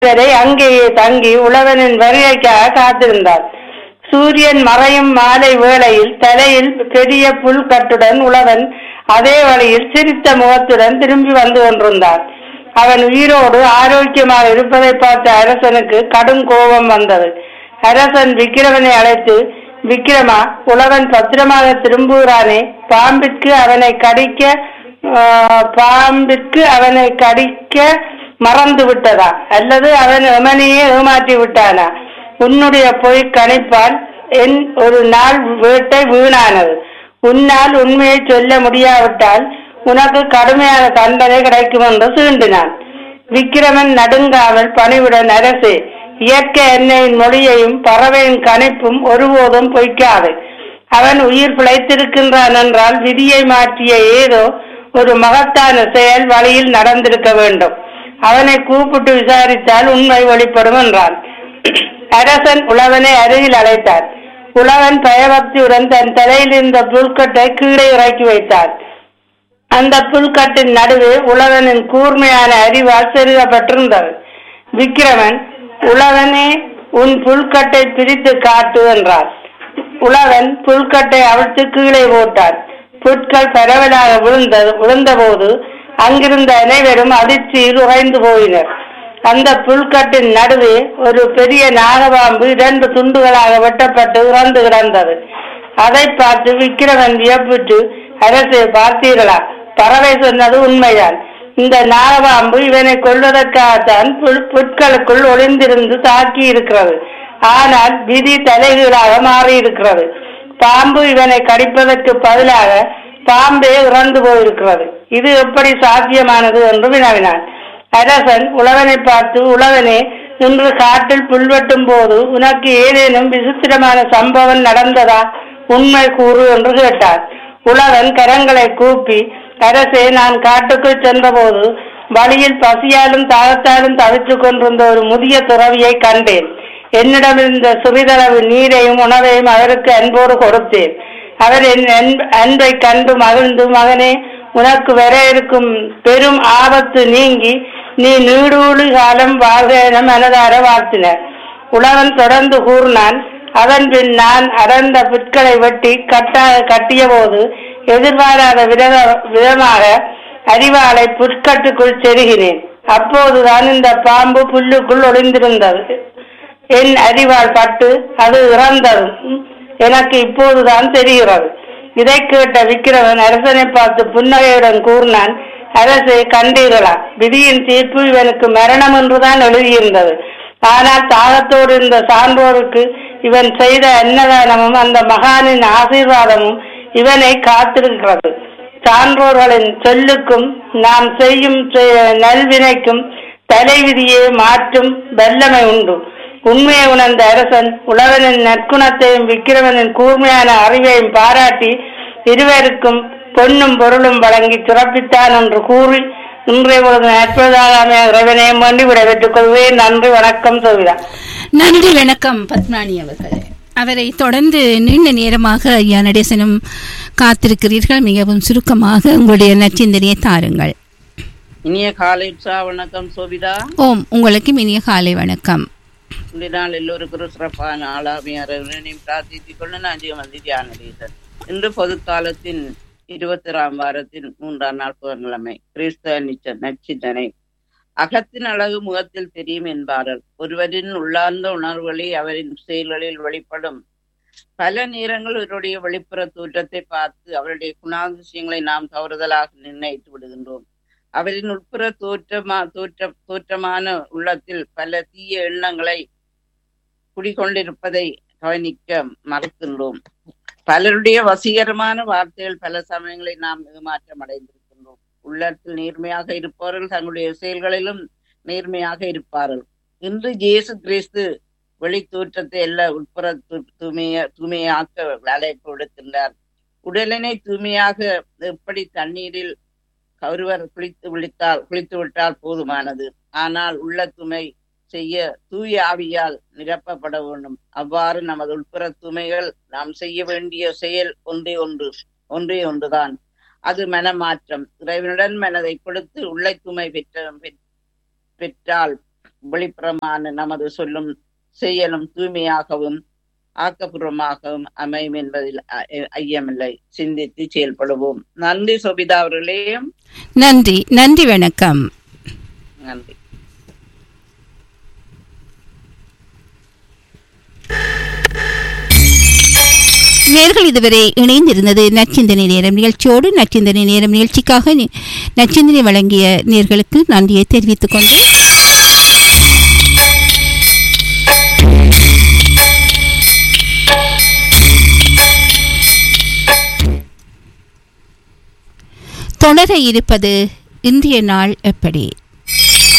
வரை அங்கேயே தங்கி உழவனின் வருகைக்காக காத்திருந்தார் சூரியன் மறையும் மாலை வேளையில் தலையில் பெரிய புல்கட்டுடன் உழவன் அதே வழியில் சிரித்த முகத்துடன் திரும்பி வந்து கொண்டிருந்தான் அவன் உயிரோடு ஆரோக்கியமாக இருப்பதை பார்த்த அரசனுக்கு கடும் கோபம் வந்தது அரசன் விக்கிரமனை அழைத்து விக்கிரமா உழவன் பத்திரமாக திரும்புகிறானே பாம்பிற்கு அவனை கடிக்க ஆஹ், பாம்பிற்கு அவனை கடிக்க மறந்து விட்டதா அல்லது அவன் எமனையே ஏமாற்றி விட்டானா உன்னுடைய பொய் கணிப்பால் என் ஒரு நாள் வேட்டை வீணானது உன்னால் உண்மையை சொல்ல முடியாவிட்டால் உனக்கு கடுமையான தண்டனை கிடைக்கும் என்று சீண்டினான் விக்கிரமன் நடுங்காமல் பணிவுடன் அரசே இயற்கை எண்ணெயின் மொழியையும் பறவையின் கணிப்பும் ஒருபோதும் பொய்க்காது அவன் உயிர் பிழைத்திருக்கின்றான் என்றால் விதியை மாற்றிய ஏதோ ஒரு மகத்தான செயல் வழியில் நடந்திருக்க வேண்டும் அவனை கூப்பிட்டு விசாரித்தால் உண்மை வெளிப்படும் என்றான் அரசன் உழவனை அருகில் அழைத்தார் உழவன் பயபக்தியுடன் தன் தலையில் இருந்த புல்கட்டை கீழே இறக்கி வைத்தார் அந்த புல்கட்டின் நடுவே உழவனின் கூர்மையான அறிவால் செருகப்பட்டிருந்தது விக்கிரமன் உழவனே உன் புல்கட்டை பிரித்து காட்டு என்றார் உழவன் புல்கட்டை அவிழ்த்து கீழே போட்டான் புற்கள் பரவலாக விழுந்தது விழுந்தபோது அங்கிருந்த அனைவரும் அதிர்ச்சியில் உறைந்து போயினர் அந்த புல்கட்டின் நடுவே ஒரு பெரிய நாகபாம்பு இரண்டு துண்டுகளாக வெட்டப்பட்டு இறந்து கிடந்தது அதை பார்த்து விக்கிரமன் வியப்புற்று அரசே பார்த்தீர்களா பறவை சொன்னது உண்மைதான் இந்த நாகபாம்பு இவனை கொல்வதற்காகத்தான் புல் புற்களுக்குள் ஒளிந்திருந்து தாக்கி இருக்கிறது ஆனால் விதி தலைகீழாக மாறி இருக்கிறது பாம்பு இவனை கடிப்பதற்கு பதிலாக பாம்பே இறந்து போயிருக்கிறது இது எப்படி சாத்தியமானது என்று வினவினான் அரசன் உழவனை பார்த்து உழவனே இன்று காட்டில் புல்வெட்டும் போது உனக்கு ஏதேனும் விசித்திரமான சம்பவம் நடந்ததா உண்மை கூறு என்று கேட்டார் உழவன் கரங்களை கூப்பி அரசே நான் காட்டுக்குள் சென்றபோது வழியில் பசியாலும் தாகத்தாலும் தவித்துக் கொண்டிருந்த ஒரு முதிய துறவியை கண்டேன் என்னிடமிருந்த சிறிதளவு நீரையும் உணவையும் அவருக்கு அன்போடு கொடுத்தேன் அவர் என் அன்ப- அன்பை கண்டு மகிழ்ந்து மகனே உனக்கு வர இருக்கும் பெரும் ஆபத்து நீங்கி நீ நீடூழி காலம் வாழ்க என மனதார வாழ்த்தினர் உழவன் தொடர்ந்து கூறினான் அதன் பின் நான் அடர்ந்த புற்களை வெட்டி கட்டாக கட்டிய போது எதிர்பாராத வித விதமாக அறிவாளை புற்கட்டுக்குள் செருகினேன் அப்போதுதான் இந்த பாம்பு புல்லுக்குள் ஒளிந்திருந்தது என் அறிவால் பட்டு அது இறந்தது எனக்கு இப்போதுதான் தெரிகிறது இதை கேட்ட விக்கிரவன் அரசனை பார்த்து புன்னகையுடன் கூறினான் அரசே கண்டீர்களா விதியின் தீர்ப்பு இவனுக்கு மரணம் என்றுதான் எழுதியிருந்தது ஆனால் தாகத்தோடு இருந்த சான்றோருக்கு இவன் செய்த அன்னதானமும் அந்த மகானின் ஆசீர்வாதமும் இவனை காத்திருக்கிறது சான்றோர்களின் சொல்லுக்கும் நாம் செய்யும் செ- நல்வினைக்கும் தலைவிதியை மாற்றும் வல்லமை உண்டு உண்மையை உணர்ந்த அரசன் உழவனின் நற்குணத்தையும் விக்கிரமனின் கூர்மையான அறிவையும் பாராட்டி இருவருக்கும் பொன்னும் பொருளும் வழங்கி சிறப்பித்தான் என்று கூறி இன்றைய பொழுது நற்பதாக அமைய இறைவனையும் வேண்டி விடைபெற்றுக் கொள்வேன் நன்றி வணக்கம் சோவிதா நன்றி வணக்கம் பத்மானி அவர்களே அவரை தொடர்ந்து நீண்ட நேரமாக ஐயா நடேசனும் காத்திருக்கிறீர்கள் மிகவும் சுருக்கமாக உங்களுடைய நச்சிந்தனையை தாருங்கள் இனிய காலை உற்சாக வணக்கம் சோபிதா ஓம் உங்களுக்கு இனிய காலை வணக்கம் இன்றைய நாள் எல்லோருக்கும் ஒரு சிறப்பான ஆளாமையாரையும் பிரார்த்தித்துக் கொண்டு நான் ஜீவமதி தியானதீசன் இன்று பொதுக்காலத்தின் இருபத்தி வாரத்தின் மூன்றாம் நாள் புதன்கிழமை கிறிஸ்தவ நிச்ச நச்சிந்தனை அகத்தின் அழகு முகத்தில் தெரியும் என்பார்கள் ஒருவரின் உள்ளார்ந்த உணர்வுகளை அவரின் செயல்களில் வெளிப்படும் பல நேரங்கள் இவருடைய வெளிப்புற தோற்றத்தை பார்த்து அவருடைய குணாதிசயங்களை நாம் தவறுதலாக நிர்ணயித்து விடுகின்றோம் அவரின் உட்புற தோற்றமா தோற்ற தோற்றமான உள்ளத்தில் பல தீய எண்ணங்களை குடிகொண்டிருப்பதை கவனிக்க மறுக்கின்றோம் பலருடைய வசீகரமான வார்த்தைகள் பல சமயங்களில் நாம் ஏமாற்றம் அடைந்திருக்கின்றோம் உள்ளத்தில் நேர்மையாக இருப்பவர்கள் தங்களுடைய செயல்களிலும் நேர்மையாக இருப்பார்கள் இன்று இயேசு கிறிஸ்து வெளி தோற்றத்தை அல்ல உட்புற தூ- தூய்மைய தூய்மையாக்க அழைப்பு விடுக்கின்றார் உடலினை தூய்மையாக எப்படி தண்ணீரில் ஒருவர் குளித்து விழித்தால் குளித்து விட்டால் போதுமானது ஆனால் உள்ள தூய்மை செய்ய தூய ஆவியால் நிரப்பப்பட வேண்டும் அவ்வாறு நமது உட்புற தூய்மைகள் நாம் செய்ய வேண்டிய செயல் ஒன்றே ஒன்று ஒன்றே ஒன்றுதான் அது மனமாற்றம் இறைவனுடன் மனதை கொடுத்து உள்ளை தூய்மை பெற்ற பெற்றால் வெளிப்புறமான நமது சொல்லும் செயலும் தூய்மையாகவும் ஆக்கப்பூர்வமாகவும் அமையும் என்பதில் அ- ஐயமில்லை சிந்தித்து செயல்படுவோம் நன்றி சோபிதா அவர்களே நன்றி நன்றி வணக்கம் நன்றி நேர்கள் இதுவரை இணைந்திருந்தது நச்சிந்தனை நேரம் நிகழ்ச்சியோடு நச்சிந்தனை நேரம் நிகழ்ச்சிக்காக நி- நச்சிந்தனை வழங்கிய நேர்களுக்கு நன்றியை தெரிவித்துக் கொண்டு தொடர இருப்பது இன்றைய நாள் எப்படி